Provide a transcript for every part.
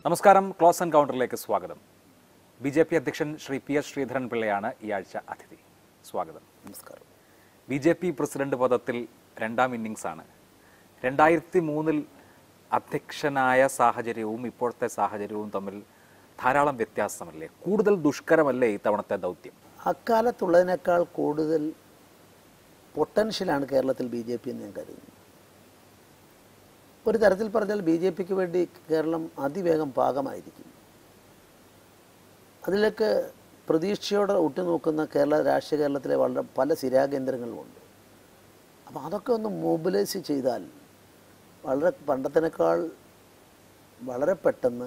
നമസ്കാരം ക്ലോസ് എൻകൗണ്ടറിലേക്ക് സ്വാഗതം B J P അധ്യക്ഷൻ ശ്രീ പി എസ് ശ്രീധരൻ പിള്ളയാണ് ഈ ആഴ്ച അതിഥി സ്വാഗതം നമസ്കാരം ബി ജെ പി പ്രസിഡന്റ് പദത്തിൽ രണ്ടാം ഇന്നിങ്സാണ് രണ്ടായിരത്തി മൂന്നിൽ അധ്യക്ഷനായ സാഹചര്യവും ഇപ്പോഴത്തെ സാഹചര്യവും തമ്മിൽ ധാരാളം വ്യത്യാസമല്ലേ കൂടുതൽ ദുഷ്കരമല്ലേ ഇത്തവണത്തെ ദൗത്യം അക്കാലത്തുള്ളതിനേക്കാൾ കൂടുതൽ പൊട്ടൻഷ്യലാണ് കേരളത്തിൽ ബി ജെ പി എന്ന് ഞാൻ കരുതുന്നു ഒരു തരത്തിൽ പറഞ്ഞാൽ ബി ജെ പിക്ക് വേണ്ടി കേരളം അതിവേഗം പാകമായിരിക്കും അതിലേക്ക് പ്രതീക്ഷയോടെ ഉറ്റുനോക്കുന്ന കേരള രാഷ്ട്രീയ കേരളത്തിലെ വളരെ പല സ്ഥിരാകേന്ദ്രങ്ങളുമുണ്ട് അപ്പോൾ അതൊക്കെ ഒന്ന് മൊബിലൈസ് ചെയ്താൽ വളരെ പണ്ടത്തിനേക്കാൾ വളരെ പെട്ടെന്ന്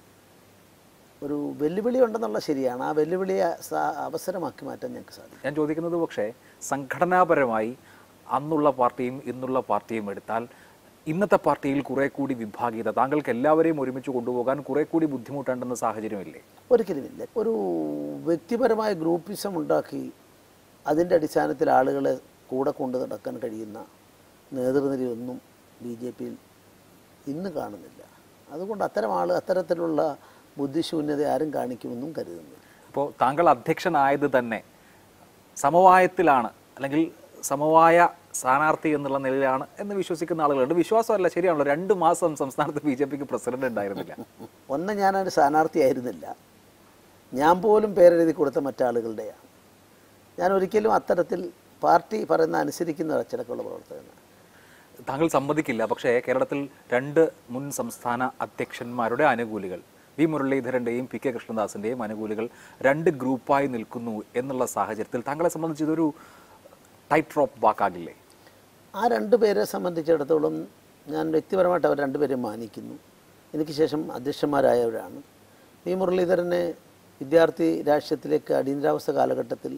ഒരു വെല്ലുവിളി ഉണ്ടെന്നുള്ള ശരിയാണ് ആ വെല്ലുവിളിയെ സ- അവസരമാക്കി മാറ്റാൻ ഞങ്ങൾക്ക് സാധിക്കും ഞാൻ ചോദിക്കുന്നത് പക്ഷേ സംഘടനാപരമായി അന്നുള്ള പാർട്ടിയും ഇന്നുള്ള പാർട്ടിയും എടുത്താൽ ഇന്നത്തെ പാർട്ടിയിൽ കുറെ കൂടി വിഭാഗീയത താങ്കൾക്ക് എല്ലാവരെയും ഒരുമിച്ച് കൊണ്ടുപോകാൻ കുറെ കൂടി ബുദ്ധിമുട്ടുണ്ടെന്ന സാഹചര്യമില്ലേ ഒരിക്കലുമില്ല ഒരു വ്യക്തിപരമായ ഗ്രൂപ്പിസം ഉണ്ടാക്കി അതിൻ്റെ അടിസ്ഥാനത്തിൽ ആളുകളെ കൂടെ കൊണ്ടു നടക്കാൻ കഴിയുന്ന നേതൃനിരയൊന്നും ബി ജെ പിയിൽ ഇന്ന് കാണുന്നില്ല അതുകൊണ്ട് അത്തരം ആൾ അത്തരത്തിലുള്ള ബുദ്ധിശൂന്യത ആരും കാണിക്കുമെന്നും കരുതുന്നില്ല അപ്പോൾ താങ്കൾ അധ്യക്ഷനായത് തന്നെ സമവായത്തിലാണ് അല്ലെങ്കിൽ സമവായ സ്ഥാനാർത്ഥി എന്നുള്ള നിലയിലാണ് എന്ന് വിശ്വസിക്കുന്ന ആളുകളുണ്ട് വിശ്വാസമല്ല ശരിയാണല്ലോ രണ്ട് മാസം സംസ്ഥാനത്ത് ബി ജെ പിക്ക് പ്രസിഡന്റ് ഉണ്ടായിരുന്നില്ല ഒന്ന് ഞാനൊരു സ്ഥാനാർത്ഥിയായിരുന്നില്ല ഞാൻ പോലും പേരെഴുതി കൊടുത്ത മറ്റാളുകളുടെയാണ് ഞാൻ ഒരിക്കലും അത്തരത്തിൽ പാർട്ടി പറയുന്ന അനുസരിക്കുന്ന അച്ചടക്കമുള്ള പ്രവർത്തകനാണ് താങ്കൾ സമ്മതിക്കില്ല പക്ഷേ കേരളത്തിൽ രണ്ട് മുൻ സംസ്ഥാന അധ്യക്ഷന്മാരുടെ അനുകൂലികൾ വി മുരളീധരന്റെയും പി കെ കൃഷ്ണദാസിന്റെയും അനുകൂലികൾ രണ്ട് ഗ്രൂപ്പായി നിൽക്കുന്നു എന്നുള്ള സാഹചര്യത്തിൽ താങ്കളെ സംബന്ധിച്ച് ഇതൊരു ടൈറ്റ് ഡ്രോപ്പ് വാക്കാകില്ലേ ആ രണ്ട് പേരെ സംബന്ധിച്ചിടത്തോളം ഞാൻ വ്യക്തിപരമായിട്ട് അവർ രണ്ടുപേരെയും മാനിക്കുന്നു എനിക്ക് ശേഷം അധ്യക്ഷന്മാരായവരാണ് വി മുരളീധരനെ വിദ്യാർത്ഥി രാഷ്ട്രീയത്തിലേക്ക് അടിയന്തരാവസ്ഥ കാലഘട്ടത്തിൽ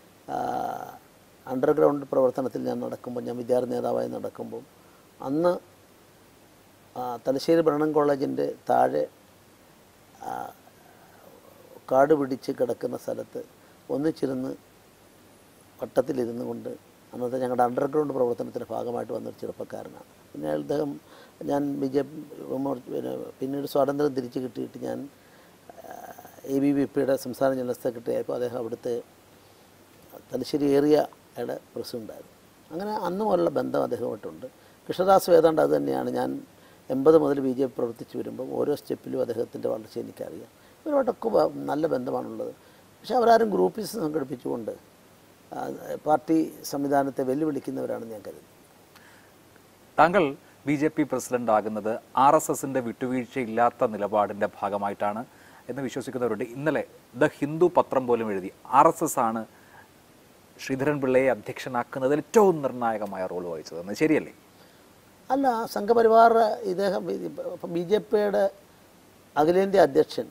അണ്ടർഗ്രൗണ്ട് പ്രവർത്തനത്തിൽ ഞാൻ നടക്കുമ്പോൾ ഞാൻ വിദ്യാർത്ഥി നേതാവായി നടക്കുമ്പോൾ അന്ന് ആ, തലശ്ശേരി ബ്രണ്ണൻ കോളേജിൻ്റെ താഴെ ആ, കാട് പിടിച്ച് കിടക്കുന്ന സ്ഥലത്ത് ഒന്നിച്ചിരുന്ന് വട്ടത്തിലിരുന്നു കൊണ്ട് അന്നത്തെ ഞങ്ങളുടെ അണ്ടർഗ്രൗണ്ട് പ്രവർത്തനത്തിൻ്റെ ഭാഗമായിട്ട് വന്നൊരു ചെറുപ്പക്കാരനാണ് പിന്നെ അദ്ദേഹം ഞാൻ ബി ജെ പിന്നെ പിന്നീട് സ്വാതന്ത്ര്യം തിരിച്ചു കിട്ടിയിട്ട് ഞാൻ എ ബി വി പിയുടെ സംസ്ഥാന ജനറൽ സെക്രട്ടറി ആയപ്പോൾ അദ്ദേഹം അവിടുത്തെ തലശ്ശേരി ഏറിയയുടെ പ്രസിഡൻ്റായിരുന്നു അങ്ങനെ അന്ന് മുതലുള്ള ബന്ധം അദ്ദേഹമായിട്ടുണ്ട് കൃഷ്ണദാസ് ഏതാണ്ട് അത് തന്നെയാണ് ഞാൻ എൺപത് മുതൽ ബി ജെ പി പ്രവർത്തിച്ച് വരുമ്പോൾ ഓരോ സ്റ്റെപ്പിലും അദ്ദേഹത്തിൻ്റെ വളർച്ച എനിക്കറിയാം ഇവരോടൊക്കെ വ- നല്ല ബന്ധമാണുള്ളത് പക്ഷേ അവരാരും ഗ്രൂപ്പീസ് സംഘടിപ്പിച്ചുകൊണ്ട് ആ, പാർട്ടി സംവിധാനത്തെ വെല്ലുവിളിക്കുന്നവരാണെന്ന് ഞാൻ കരുതുന്നു താങ്കൾ ബി ജെ പി പ്രസിഡന്റ് ആകുന്നത് ആർ എസ് എസിന്റെ വിട്ടുവീഴ്ചയില്ലാത്ത നിലപാടിന്റെ ഭാഗമായിട്ടാണ് എന്ന് വിശ്വസിക്കുന്നവരുണ്ട് ഇന്നലെ ദ ഹിന്ദു പത്രം പോലും എഴുതി ആർ എസ് എസ് ആണ് ശ്രീധരൻ പിള്ളയെ അധ്യക്ഷനാക്കുന്നതിൽ ഏറ്റവും നിർണായകമായ റോൾ വഹിച്ചതെന്ന് ശരിയല്ലേ അല്ല സംഘപരിവാർ ഇദ്ദേഹം ബി ജെ പിയുടെ അഖിലേന്ത്യാ അധ്യക്ഷൻ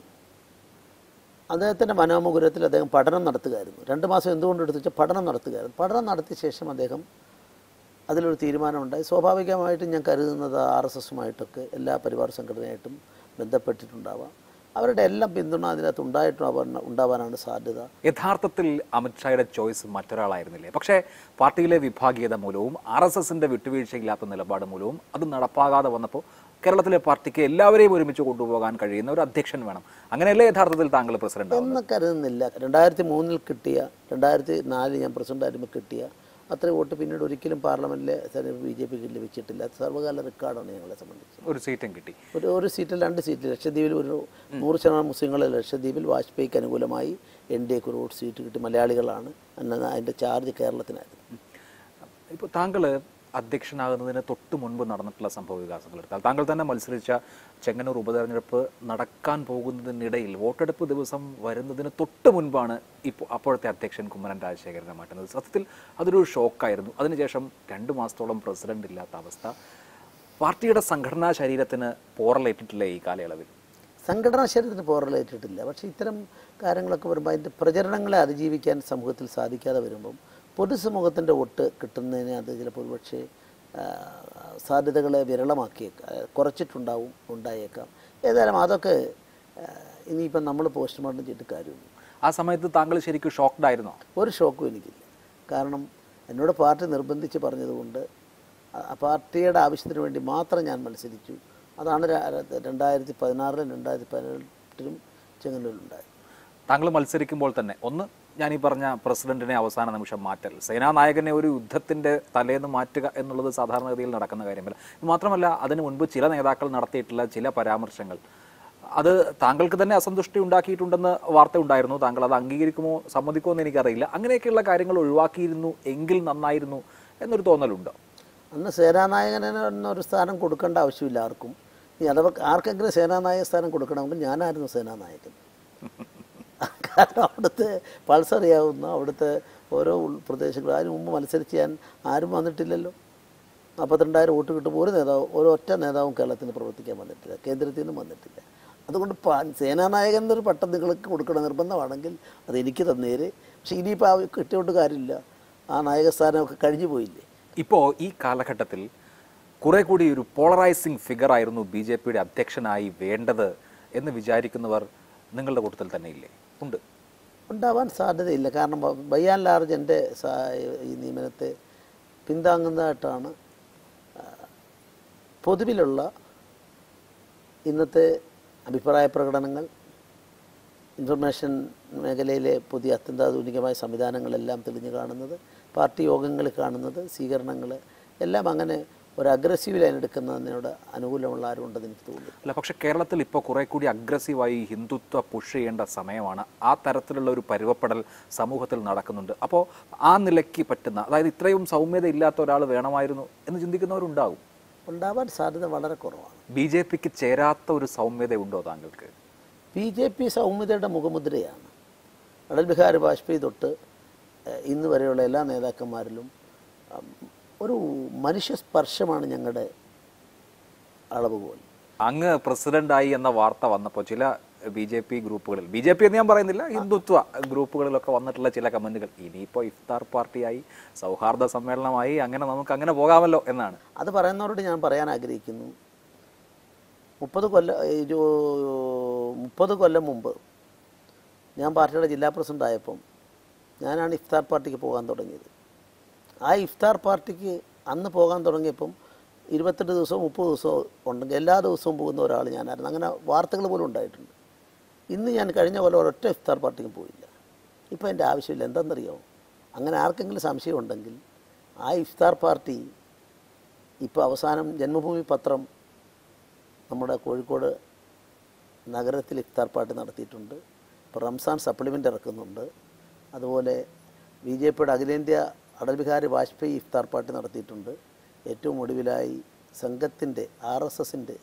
അദ്ദേഹത്തിൻ്റെ മനോമുകുരത്തിൽ അദ്ദേഹം പഠനം നടത്തുകയായിരുന്നു രണ്ട് മാസം എന്തുകൊണ്ട് എടുത്തു വെച്ചാൽ പഠനം നടത്തുകയായിരുന്നു പഠനം നടത്തിയ ശേഷം അദ്ദേഹം അതിലൊരു തീരുമാനമുണ്ടായി സ്വാഭാവികമായിട്ടും ഞാൻ കരുതുന്നത് ആർ എസ് എസുമായിട്ടൊക്കെ എല്ലാ പരിവാർ സംഘടനയായിട്ടും ബന്ധപ്പെട്ടിട്ടുണ്ടാവാം അവരുടെ എല്ലാം പിന്തുണ അതിനകത്ത് ഉണ്ടായിട്ടും ഉണ്ടാവാനാണ് സാധ്യത യഥാർത്ഥത്തിൽ അമിത്ഷായുടെ ചോയ്സ് മറ്റൊരാളായിരുന്നില്ലേ പക്ഷേ പാർട്ടിയിലെ വിഭാഗീയത മൂലവും ആർ എസ് എസിന്റെ വിട്ടുവീഴ്ചയില്ലാത്ത നിലപാട് മൂലവും അത് നടപ്പാകാതെ വന്നപ്പോൾ കേരളത്തിലെ പാർട്ടിക്ക് എല്ലാവരെയും ഒരുമിച്ച് കൊണ്ടുപോകാൻ കഴിയുന്ന ഒരു അധ്യക്ഷൻ വേണം അങ്ങനെയല്ലേ യഥാർത്ഥത്തിൽ താങ്കൾ പ്രസിഡന്റ് ആവുന്നത് എന്ന് കരുതുന്നില്ല രണ്ടായിരത്തി മൂന്നിൽ കിട്ടിയ രണ്ടായിരത്തി നാലിൽ ഞാൻ പ്രസിഡൻ്റായിരുമ്പോൾ കിട്ടിയ അത്രയും വോട്ട് പിന്നീട് ഒരിക്കലും പാർലമെൻറ്റിലെ തെരഞ്ഞെടുപ്പ് ബി ജെ പിക്ക് ലഭിച്ചിട്ടില്ല അത് സർവ്വകാല റെക്കോർഡാണ് ഞങ്ങളെ സംബന്ധിച്ച് ഒരു സീറ്റും കിട്ടി ഒരു ഒരു സീറ്റിൽ രണ്ട് സീറ്റിൽ ലക്ഷദ്വീപിൽ ഒരു നൂറ് ശതമാനം മുസ്ലിങ്ങളെ ലക്ഷദ്വീപിൽ വാജ്പേയിക്ക് അനുകൂലമായി എൻ ഡി എക്ക് ഒരു വോട്ട് സീറ്റ് കിട്ടി മലയാളികളാണ് അന്ന് അതിൻ്റെ ചാർജ് കേരളത്തിനായിരുന്നു ഇപ്പോൾ താങ്കൾ അധ്യക്ഷനാകുന്നതിന് തൊട്ട് മുൻപ് നടന്നിട്ടുള്ള സംഭവ വികാസങ്ങൾ എടുത്താൽ താങ്കൾ തന്നെ മത്സരിച്ച ചെങ്ങന്നൂർ ഉപതെരഞ്ഞെടുപ്പ് നടക്കാൻ പോകുന്നതിനിടയിൽ വോട്ടെടുപ്പ് ദിവസം വരുന്നതിന് തൊട്ട് മുൻപാണ് ഇപ്പോൾ അപ്പോഴത്തെ അധ്യക്ഷൻ കുമ്മനം രാജശേഖരനെ മാറ്റുന്നത് സത്യത്തിൽ അതൊരു ഷോക്കായിരുന്നു അതിനുശേഷം രണ്ട് മാസത്തോളം പ്രസിഡന്റ് ഇല്ലാത്ത അവസ്ഥ പാർട്ടിയുടെ സംഘടനാ ശരീരത്തിന് പോറലേറ്റിട്ടില്ലേ ഈ കാലയളവിൽ സംഘടനാ ശരീരത്തിന് പോറലേറ്റിട്ടില്ല പക്ഷേ ഇത്തരം കാര്യങ്ങളൊക്കെ വരുമ്പോൾ അതിൻ്റെ പ്രചരണങ്ങളെ അതിജീവിക്കാൻ സമൂഹത്തിൽ സാധിക്കാതെ വരുമ്പം പൊതുസമൂഹത്തിൻ്റെ വോട്ട് കിട്ടുന്നതിന് അത് ചിലപ്പോൾ ഒരുപക്ഷെ ആ, സാധ്യതകളെ വിരളമാക്കിയേക്കാം കുറച്ചിട്ടുണ്ടാവും ഉണ്ടായേക്കാം ഏതായാലും അതൊക്കെ ആ, ഇനിയിപ്പം നമ്മൾ പോസ്റ്റ്മോർട്ടം ചെയ്തിട്ട് കാര്യമില്ല ആ സമയത്ത് താങ്കൾ ശരിക്കും ഷോക്ക്ഡ് ആയിരുന്നോ ഒരു ഷോക്കും എനിക്കില്ല കാരണം എന്നോട് പാർട്ടി നിർബന്ധിച്ച് പറഞ്ഞതുകൊണ്ട് ആ പാർട്ടിയുടെ ആവശ്യത്തിന് വേണ്ടി മാത്രം ഞാൻ മത്സരിച്ചു അതാണ് ര- രണ്ടായിരത്തി പതിനാറിലും രണ്ടായിരത്തി പതിനെട്ടിലും ചെങ്ങന്നൂരിലുണ്ടായത് താങ്കൾ മത്സരിക്കുമ്പോൾ തന്നെ ഒന്ന് ഞാൻ ഈ പറഞ്ഞ പ്രസിഡന്റിനെ അവസാന നിമിഷം മാറ്റൽ സേനാനായകനെ ഒരു യുദ്ധത്തിന്റെ തലേന്ന് മാറ്റുക എന്നുള്ളത് സാധാരണഗതിയിൽ നടക്കുന്ന കാര്യമല്ല ഇത് മാത്രമല്ല അതിനു മുൻപ് ചില നേതാക്കൾ നടത്തിയിട്ടുള്ള ചില പരാമർശങ്ങൾ അത് താങ്കൾക്ക് തന്നെ അസന്തുഷ്ടി ഉണ്ടാക്കിയിട്ടുണ്ടെന്ന് വാർത്ത ഉണ്ടായിരുന്നു താങ്കൾ അത് അംഗീകരിക്കുമോ സമ്മതിക്കുമോ എന്ന് എനിക്കറിയില്ല അങ്ങനെയൊക്കെയുള്ള കാര്യങ്ങൾ ഒഴിവാക്കിയിരുന്നു എങ്കിൽ നന്നായിരുന്നു എന്നൊരു തോന്നലുണ്ടോ അന്ന് സേനാനായകന് എന്നൊരു സ്ഥാനം കൊടുക്കേണ്ട ആവശ്യമില്ല ആർക്കും ഇനി അഥവാ ആർക്കെങ്കിലും സേനാനായക സ്ഥാനം കൊടുക്കണമെങ്കിൽ ഞാനായിരുന്നു സേനാനായകൻ കാരണം അവിടുത്തെ പൾസ് അറിയാവുന്ന അവിടുത്തെ ഓരോ ഉൾ പ്രദേശങ്ങളും അതിന് മുമ്പ് മത്സരിച്ച് ഞാൻ ആരും വന്നിട്ടില്ലല്ലോ നാൽപ്പത്തിരണ്ടായിരം വോട്ട് കിട്ടുമ്പോൾ ഒരു നേതാവ് ഒരു ഒറ്റ നേതാവും കേരളത്തിന് പ്രവർത്തിക്കാൻ വന്നിട്ടില്ല കേന്ദ്രത്തിൽ നിന്നും വന്നിട്ടില്ല അതുകൊണ്ട് പാ- സേനാനായകൻ എന്നൊരു പട്ടം നിങ്ങൾക്ക് കൊടുക്കണം നിർബന്ധമാണെങ്കിൽ അത് എനിക്ക് തന്നേര് പക്ഷേ ഇനിയിപ്പോൾ ആ കിട്ടിയോണ്ട് കാര്യമില്ല ആ നായകസ്ഥാനമൊക്കെ കഴിഞ്ഞു പോയില്ലേ ഇപ്പോൾ ഈ കാലഘട്ടത്തിൽ കുറെ കൂടി ഒരു പോളറൈസിങ് ഫിഗർ ആയിരുന്നു ബി ജെ പിയുടെ അധ്യക്ഷനായി വേണ്ടത് എന്ന് വിചാരിക്കുന്നവർ നിങ്ങളുടെ കൂട്ടത്തിൽ തന്നെ ഇല്ലേ ഉണ്ട് ഉണ്ടാവാൻ സാധ്യതയില്ല കാരണം ബൈ ആൻഡ് ലാർജ് എൻ്റെ സാ- ഈ നിയമനത്തെ പിന്താങ്ങുന്നതായിട്ടാണ് ആ, പൊതുവിലുള്ള ഇന്നത്തെ അഭിപ്രായ പ്രകടനങ്ങൾ ഇൻഫർമേഷൻ മേഖലയിലെ പുതിയ അത്യന്താധുനികമായ സംവിധാനങ്ങളെല്ലാം തെളിഞ്ഞു കാണുന്നത് പാർട്ടി യോഗങ്ങളിൽ കാണുന്നത് സ്വീകരണങ്ങൾ എല്ലാം അങ്ങനെ ഒരു അഗ്രസീവ് ലൈൻ എടുക്കുന്നതിനോട് അനുകൂലമുള്ള ആരും ഉണ്ടെന്ന് എനിക്ക് തോന്നുന്നു അല്ല പക്ഷെ കേരളത്തിൽ ഇപ്പോൾ കുറെ കൂടി അഗ്രസീവായി ഹിന്ദുത്വ പുഷ് ചെയ്യേണ്ട സമയമാണ് ആ തരത്തിലുള്ള ഒരു പരുവപ്പെടൽ സമൂഹത്തിൽ നടക്കുന്നുണ്ട് അപ്പോൾ ആ നിലയ്ക്ക് പറ്റുന്ന അതായത് ഇത്രയും സൗമ്യത ഇല്ലാത്ത ഒരാൾ വേണമായിരുന്നു എന്ന് ചിന്തിക്കുന്നവരുണ്ടാകും ഉണ്ടാവാൻ സാധ്യത വളരെ കുറവാണ് ബി ജെ പിക്ക് ചേരാത്ത ഒരു സൗമ്യത ഉണ്ടോ താങ്കൾക്ക് ബി ജെ പി സൗമ്യതയുടെ മുഖമുദ്രയാണ് അടൽ ബിഹാരി വാജ്പേയി തൊട്ട് ഏഹ്, ഇന്ന് വരെയുള്ള എല്ലാ നേതാക്കന്മാരിലും ഉം, ഒരു മനുഷ്യ സ്പർശമാണ് ഞങ്ങളുടെ അളവുകോൽ അങ്ങ് പ്രസിഡന്റായി എന്ന വാർത്ത വന്നപ്പോൾ ചില ബി ജെ പി ഗ്രൂപ്പുകളിൽ ബി ജെ പി എന്ന് ഞാൻ പറയുന്നില്ല ഹിന്ദുത്വ ഗ്രൂപ്പുകളിലൊക്കെ വന്നിട്ടുള്ള ചില കമന്റുകൾ ഇനിയിപ്പോൾ ഇഫ്താർ പാർട്ടിയായി സൗഹാർദ്ദ സമ്മേളനമായി അങ്ങനെ നമുക്ക് അങ്ങനെ പോകാമല്ലോ എന്നാണ് അത് പറയുന്നവരോട് ഞാൻ പറയാൻ ആഗ്രഹിക്കുന്നു മുപ്പത് കൊല്ലം ഒരു മുപ്പത് കൊല്ലം മുമ്പ് ഞാൻ പാർട്ടിയുടെ ജില്ലാ പ്രസിഡന്റ് ആയപ്പം ഞാനാണ് ഇഫ്താർ പാർട്ടിക്ക് പോകാൻ തുടങ്ങിയത് ആ ഇഫ്താർ പാർട്ടിക്ക് അന്ന് പോകാൻ തുടങ്ങിയപ്പം ഇരുപത്തെട്ട് ദിവസവും മുപ്പത് ദിവസവും ഉണ്ടെങ്കിൽ എല്ലാ ദിവസവും പോകുന്ന ഒരാൾ ഞാനായിരുന്നു അങ്ങനെ വാർത്തകൾ പോലും ഉണ്ടായിട്ടുണ്ട് ഇന്ന് ഞാൻ കഴിഞ്ഞ കൊല്ലം ഒരൊറ്റ ഇഫ്താർ പാർട്ടിക്കും പോയില്ല ഇപ്പോൾ എൻ്റെ ആവശ്യമില്ല എന്താണെന്നറിയോ അങ്ങനെ ആർക്കെങ്കിലും സംശയം ഉണ്ടെങ്കിൽ ആ ഇഫ്താർ പാർട്ടി ഇപ്പോൾ അവസാനം ജന്മഭൂമി പത്രം നമ്മുടെ കോഴിക്കോട് നഗരത്തിൽ ഇഫ്താർ പാർട്ടി നടത്തിയിട്ടുണ്ട് ഇപ്പോൾ റംസാൻ സപ്ലിമെൻ്റ് ഇറക്കുന്നുണ്ട് അതുപോലെ ബി ജെ പിയുടെ അഖിലേന്ത്യാ അടൽ ബിഹാരി വാജ്പേയി ഇഫ്താർ പാർട്ടി നടത്തിയിട്ടുണ്ട് ഏറ്റവും ഒടുവിലായി സംഘത്തിൻ്റെ ആർ എസ് എസിൻ്റെ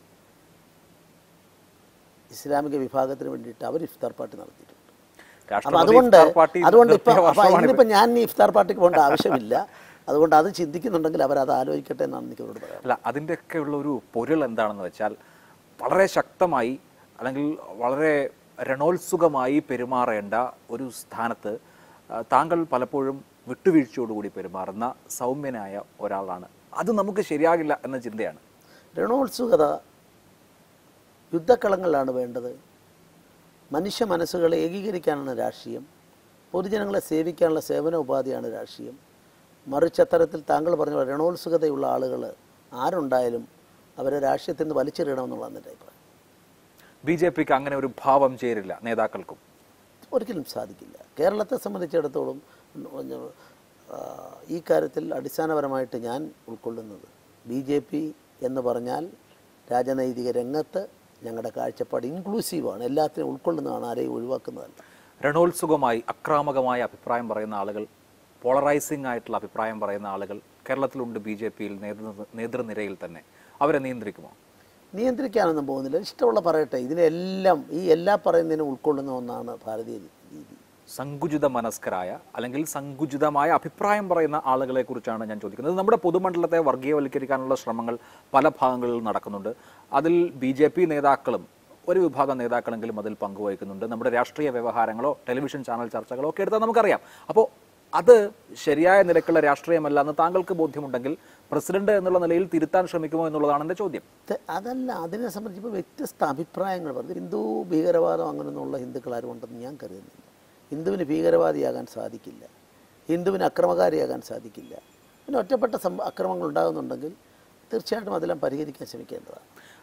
ഇസ്ലാമിക വിഭാഗത്തിന് വേണ്ടിയിട്ട് അവർ ഇഫ്താർ പാർട്ടി നടത്തിയിട്ടുണ്ട് അപ്പം രാഷ്ട്രപതി അതുകൊണ്ട് ഇഫ്താർ പാർട്ടി അതുകൊണ്ട് ഇപ്പം നിർത്തിയ അപ്പം വർഷമാണിത്. ഇന്നിപ്പം ഞാൻ ഈ ഇഫ്താർ പാർട്ടിക്ക് പോകേണ്ട ആവശ്യമില്ല അതുകൊണ്ട് അത് ചിന്തിക്കുന്നുണ്ടെങ്കിൽ അവരത് ആലോചിക്കട്ടെ എന്നാണ് എനിക്ക് അവരോട് പറയാം അല്ല അതിൻ്റെയൊക്കെ ഉള്ള ഒരു പൊരുൾ എന്താണെന്ന് വെച്ചാൽ വളരെ ശക്തമായി അല്ലെങ്കിൽ വളരെ രണോത്സുകമായി പെരുമാറേണ്ട ഒരു സ്ഥാനത്ത് ആ, താങ്കൾ പലപ്പോഴും വിട്ടുവീഴ്ചയോടുകൂടി പെരുമാറുന്ന സൗമ്യനായ ഒരാളാണ് അത് നമുക്ക് ശരിയാകില്ല എന്ന ചിന്തയാണ് രണോത്സുകത യുദ്ധക്കളങ്ങളിലാണ് വേണ്ടത് മനുഷ്യ മനസ്സുകളെ ഏകീകരിക്കാനാണ് രാഷ്ട്രീയം പൊതുജനങ്ങളെ സേവിക്കാനുള്ള സേവന ഉപാധിയാണ് രാഷ്ട്രീയം മറിച്ച് അത്തരത്തിൽ താങ്കൾ പറഞ്ഞ പോലെ രണോത്സുകതയുള്ള ആളുകൾ ആരുണ്ടായാലും അവരെ രാഷ്ട്രീയത്തിൽ നിന്ന് വലിച്ചെറിയണമെന്നുള്ളതാണ് എൻ്റെ അഭിപ്രായം ബി ജെ പിക്ക് അങ്ങനെ ഒരു ഭാവം ചേരില്ല നേതാക്കൾക്കും ഒരിക്കലും സാധിക്കില്ല കേരളത്തെ സംബന്ധിച്ചിടത്തോളം ആ, ഈ കാര്യത്തിൽ അടിസ്ഥാനപരമായിട്ട് ഞാൻ ഉൾക്കൊള്ളുന്നത് ബി ജെ പി എന്ന് പറഞ്ഞാൽ രാജനൈതിക രംഗത്ത് ഞങ്ങളുടെ കാഴ്ചപ്പാട് ഇൻക്ലൂസീവാണ് എല്ലാത്തിനും ഉൾക്കൊള്ളുന്നതാണ് ആരെയും ഒഴിവാക്കുന്നതല്ല രണോത്സുകമായി അക്രാമകമായ അഭിപ്രായം പറയുന്ന ആളുകൾ പോളറൈസിംഗ് ആയിട്ടുള്ള അഭിപ്രായം പറയുന്ന ആളുകൾ കേരളത്തിലുണ്ട് ബി ജെ പിയിൽ നേതൃ നേതൃനിരയിൽ തന്നെ അവരെ നിയന്ത്രിക്കുമോ നിയന്ത്രിക്കാനൊന്നും പോകുന്നില്ല ഇഷ്ടമുള്ള പറയട്ടെ ഇതിനെല്ലാം ഈ എല്ലാ പറയുന്നതിനും ഉൾക്കൊള്ളുന്ന ഒന്നാണ് ഭാരതീയ രീതി സങ്കുചിത മനസ്കരായ അല്ലെങ്കിൽ സങ്കുചിതമായ അഭിപ്രായം പറയുന്ന ആളുകളെ കുറിച്ചാണ് ഞാൻ ചോദിക്കുന്നത് നമ്മുടെ പൊതുമണ്ഡലത്തെ വർഗീയവൽക്കരിക്കാനുള്ള ശ്രമങ്ങൾ പല ഭാഗങ്ങളിൽ നടക്കുന്നുണ്ട് അതിൽ ബി ജെ പി നേതാക്കളും ഒരു വിഭാഗം നേതാക്കളെങ്കിലും അതിൽ പങ്കുവഹിക്കുന്നുണ്ട് നമ്മുടെ രാഷ്ട്രീയ വ്യവഹാരങ്ങളോ ടെലിവിഷൻ ചാനൽ ചർച്ചകളോ ഒക്കെ എടുത്താൽ നമുക്കറിയാം അപ്പോൾ അത് ശരിയായ നിലക്കുള്ള രാഷ്ട്രീയമല്ല എന്ന് താങ്കൾക്ക് ബോധ്യമുണ്ടെങ്കിൽ പ്രസിഡന്റ് എന്നുള്ള നിലയിൽ തിരുത്താൻ ശ്രമിക്കുമോ എന്നുള്ളതാണ് എൻ്റെ ചോദ്യം തെ- അതല്ല അതിനെ സംബന്ധിച്ച് ഇപ്പോൾ വ്യത്യസ്ത അഭിപ്രായങ്ങൾ പറഞ്ഞു ഹിന്ദു ഭീകരവാദം അങ്ങനെയൊന്നുള്ള ഹിന്ദുക്കൾ ആരും ഉണ്ടെന്ന് ഞാൻ കരുതുന്നില്ല ഹിന്ദുവിന് ഭീകരവാദിയാകാൻ സാധിക്കില്ല ഹിന്ദുവിന് അക്രമകാരിയാകാൻ സാധിക്കില്ല പിന്നെ ഒറ്റപ്പെട്ട സം അക്രമങ്ങൾ ഉണ്ടാകുന്നുണ്ടെങ്കിൽ തീർച്ചയായിട്ടും അതെല്ലാം പരിഹരിക്കാൻ ശ്രമിക്കേണ്ടതാണ്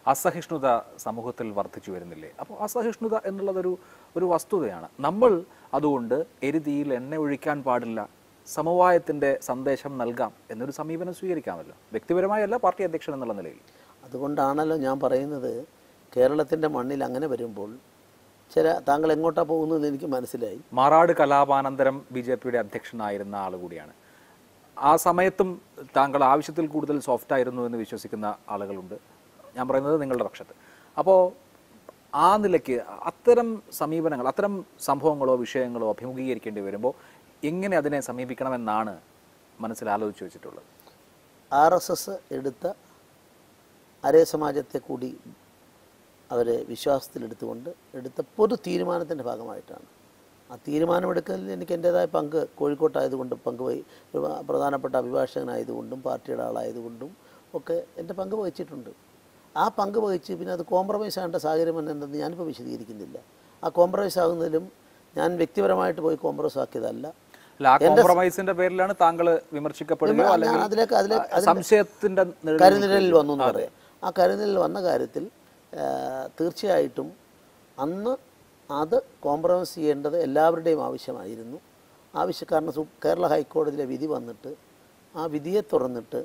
അസഹിഷ്ണുത സമൂഹത്തിൽ വർദ്ധിച്ചു വരുന്നില്ലേ അപ്പോൾ അസഹിഷ്ണുത എന്നുള്ളതൊരു ഒരു വസ്തുതയാണ് നമ്മൾ അതുകൊണ്ട് എരുതിയിൽ എണ്ണ ഒഴിക്കാൻ പാടില്ല സമവായത്തിൻ്റെ സന്ദേശം നൽകാം എന്നൊരു സമീപനം സ്വീകരിക്കാമല്ലോ വ്യക്തിപരമായല്ല പാർട്ടി അധ്യക്ഷൻ എന്നുള്ള നിലയിൽ അതുകൊണ്ടാണല്ലോ ഞാൻ പറയുന്നത് കേരളത്തിൻ്റെ മണ്ണിൽ അങ്ങനെ വരുമ്പോൾ ചില താങ്കൾ എങ്ങോട്ടാണ് പോകുന്നതെന്ന് എനിക്ക് മനസ്സിലായി മാറാട് കലാപാനന്തരം ബി ജെ പിയുടെ അധ്യക്ഷനായിരുന്ന ആൾ കൂടിയാണ് ആ സമയത്തും താങ്കൾ ആവശ്യത്തിൽ കൂടുതൽ സോഫ്റ്റ് ആയിരുന്നു എന്ന് വിശ്വസിക്കുന്ന ആളുകളുണ്ട് ഞാൻ പറയുന്നത് നിങ്ങളുടെ പക്ഷത്ത് അപ്പോൾ ആ നിലയ്ക്ക് അത്തരം സമീപനങ്ങൾ അത്തരം സംഭവങ്ങളോ വിഷയങ്ങളോ അഭിമുഖീകരിക്കേണ്ടി വരുമ്പോൾ എങ്ങനെ അതിനെ സമീപിക്കണമെന്നാണ് മനസ്സിൽ ആലോചിച്ച് വെച്ചിട്ടുള്ളത് ആർ എസ് എസ് എടുത്ത അരേ സമാജത്തെ കൂടി അവരെ വിശ്വാസത്തിലെടുത്തുകൊണ്ട് എടുത്ത പൊതു തീരുമാനത്തിൻ്റെ ഭാഗമായിട്ടാണ് ആ തീരുമാനമെടുക്കലിൽ എനിക്ക് എൻ്റേതായ പങ്ക് കോഴിക്കോട്ടായതുകൊണ്ടും പങ്ക് വഹി ഒരു പ്രധാനപ്പെട്ട അഭിഭാഷകനായതുകൊണ്ടും പാർട്ടിയുടെ ആളായതുകൊണ്ടും ഒക്കെ എൻ്റെ പങ്ക് വഹിച്ചിട്ടുണ്ട് ആ പങ്ക് വഹിച്ച് പിന്നെ അത് കോംപ്രമൈസ് ആകേണ്ട സാഹചര്യം എന്തെന്ന് ഞാനിപ്പോൾ വിശദീകരിക്കുന്നില്ല ആ കോംപ്രമൈസ് ആകുന്നതിലും ഞാൻ വ്യക്തിപരമായിട്ട് പോയി കോംപ്രമൈസ് ആക്കിയതല്ല അല്ല ആ കോംപ്രമൈസിന്റെ പേരിലാണ് താങ്കൾ വിമർശിക്കപ്പെടുകയോ ഞാൻ അല്ലെങ്കിൽ അതിലേക്ക് അതിലേക്ക് അതിൻ്റെ സംശയത്തിന്റെ നിഴലിൽ കരുനിഴലിൽ വന്നു എന്ന് പറയാം ആ കരുനിഴലിൽ വന്ന കാര്യത്തിൽ ആ, തീർച്ചയായിട്ടും അന്ന് അത് കോംപ്രമൈസ് ചെയ്യേണ്ടത് എല്ലാവരുടെയും ആവശ്യമായിരുന്നു ആവശ്യ കാരണം സു- കേരള ഹൈക്കോടതിയിലെ വിധി വന്നിട്ട് ആ വിധിയെ തുറന്നിട്ട്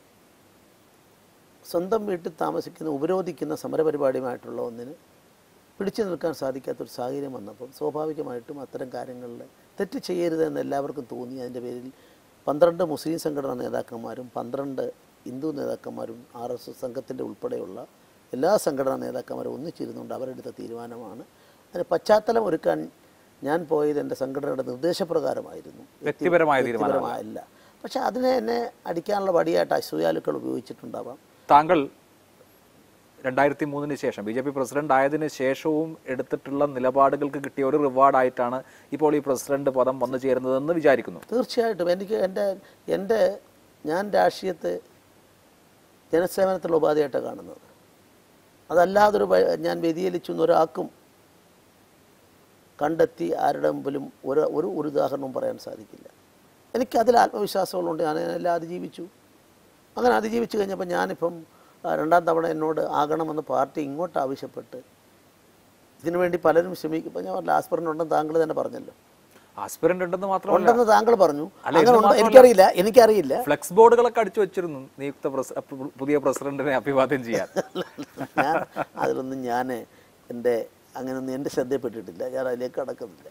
സ്വന്തം വീട്ടിൽ താമസിക്കുന്ന ഉപരോധിക്കുന്ന സമരപരിപാടിയുമായിട്ടുള്ള ഒന്നിന് പിടിച്ചു നിൽക്കാൻ സാധിക്കാത്തൊരു സാഹചര്യം വന്നപ്പോൾ സ്വാഭാവികമായിട്ടും അത്തരം കാര്യങ്ങളിൽ തെറ്റ് ചെയ്യരുതെന്ന് എല്ലാവർക്കും തോന്നി അതിൻ്റെ പേരിൽ പന്ത്രണ്ട് മുസ്ലിം സംഘടനാ നേതാക്കന്മാരും പന്ത്രണ്ട് ഹിന്ദു നേതാക്കന്മാരും ആർ എസ് എസ് സംഘത്തിൻ്റെ ഉൾപ്പെടെയുള്ള എല്ലാ സംഘടനാ നേതാക്കന്മാരും ഒന്നിച്ചിരുന്നുകൊണ്ട് അവരെടുത്ത തീരുമാനമാണ് അതിന് പശ്ചാത്തലം ഒരുക്കാൻ ഞാൻ പോയത് എൻ്റെ സംഘടനയുടെ നിർദ്ദേശപ്രകാരമായിരുന്നു വ്യക്തിപരമായ തീരുമാനം വ്യക്തിപരമായല്ല പക്ഷെ അതിനെ എന്നെ അടിക്കാനുള്ള വടിയായിട്ട് അസൂയാലുക്കൾ ഉപയോഗിച്ചിട്ടുണ്ടാവാം താങ്കൾ രണ്ടായിരത്തി മൂന്നിന് ശേഷം ബി ജെ പി പ്രസിഡന്റ് ആയതിനു ശേഷവും എടുത്തിട്ടുള്ള നിലപാടുകൾക്ക് കിട്ടിയ ഒരു റിവാർഡായിട്ടാണ് ഇപ്പോൾ ഈ പ്രസിഡന്റ് പദം വന്നു ചേരുന്നതെന്ന് വിചാരിക്കുന്നു തീർച്ചയായിട്ടും എനിക്ക് എൻ്റെ എൻ്റെ ഞാൻ രാഷ്ട്രീയത്തെ ജനസേവനത്തിലുള്ള ഉപാധിയായിട്ടാണ് കാണുന്നത് അതല്ലാതൊരു വ- ഞാൻ വ്യതിചലിച്ചു എന്നൊരാൾക്കും കണ്ടെത്തി ആരുടെ മുമ്പിലും ഒരു ഒരു ഒരു ഉദാഹരണവും പറയാൻ സാധിക്കില്ല എനിക്ക് അതിൽ ആത്മവിശ്വാസമുള്ളതുകൊണ്ട് ഞാൻ എല്ലാം അതിജീവിച്ചു അങ്ങനെ അതിജീവിച്ചു കഴിഞ്ഞപ്പോൾ ഞാനിപ്പം ആ, രണ്ടാം തവണ എന്നോട് ആകണമെന്ന് പാർട്ടി ഇങ്ങോട്ട് ആവശ്യപ്പെട്ട് ഇതിനു വേണ്ടി പലരും ശ്രമിക്കും ഇപ്പം ഞാൻ ആസ്പിറൻ്റ് ഉണ്ടെന്ന് താങ്കൾ തന്നെ പറഞ്ഞല്ലോ ആസ്പിരന്റ് ഉണ്ടെന്ന് മാത്രമല്ല ഉണ്ടെന്ന് താങ്കൾ പറഞ്ഞു അല്ല, അങ്ങനെ ഇത് ഉണ്ടോ? മാത്രമല്ല. എനിക്കറിയില്ല എനിക്കറിയില്ല ഫ്ലെക്സ് ബോർഡുകളൊക്കെ അടിച്ചു വെച്ചിരുന്നു നിയുക്ത പ്രസ- പു- പുതിയ പ്രസിഡന്റിനെ അഭിവാദ്യം ചെയ്യാൻ ഞാൻ അതിലൊന്നും ഞാൻ എൻ്റെ അങ്ങനെയൊന്നും എൻ്റെ ശ്രദ്ധയിൽപ്പെട്ടിട്ടില്ല ഞാൻ അതിലേക്ക് കടക്കുന്നില്ല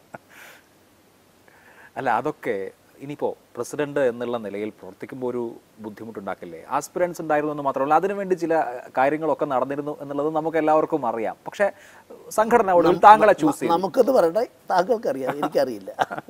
അല്ല അതൊക്കെ ഇനിയിപ്പോൾ പ്രസിഡന്റ് എന്നുള്ള നിലയിൽ പ്രവർത്തിക്കുമ്പോൾ ഒരു ബുദ്ധിമുട്ടുണ്ടാക്കില്ലേ ആസ്പിറൻസ് ഉണ്ടായിരുന്നു എന്ന് മാത്രമല്ല അതിനുവേണ്ടി ചില കാര്യങ്ങളൊക്കെ നടന്നിരുന്നു എന്നുള്ളത് നമുക്ക് എല്ലാവർക്കും അറിയാം പക്ഷേ സംഘടന ഒടുവിൽ താങ്കളെ ചൂസ് ചെയ്തു നമുക്കത് പറയട്ടെ താങ്കൾക്കറിയാം എനിക്കറിയില്ല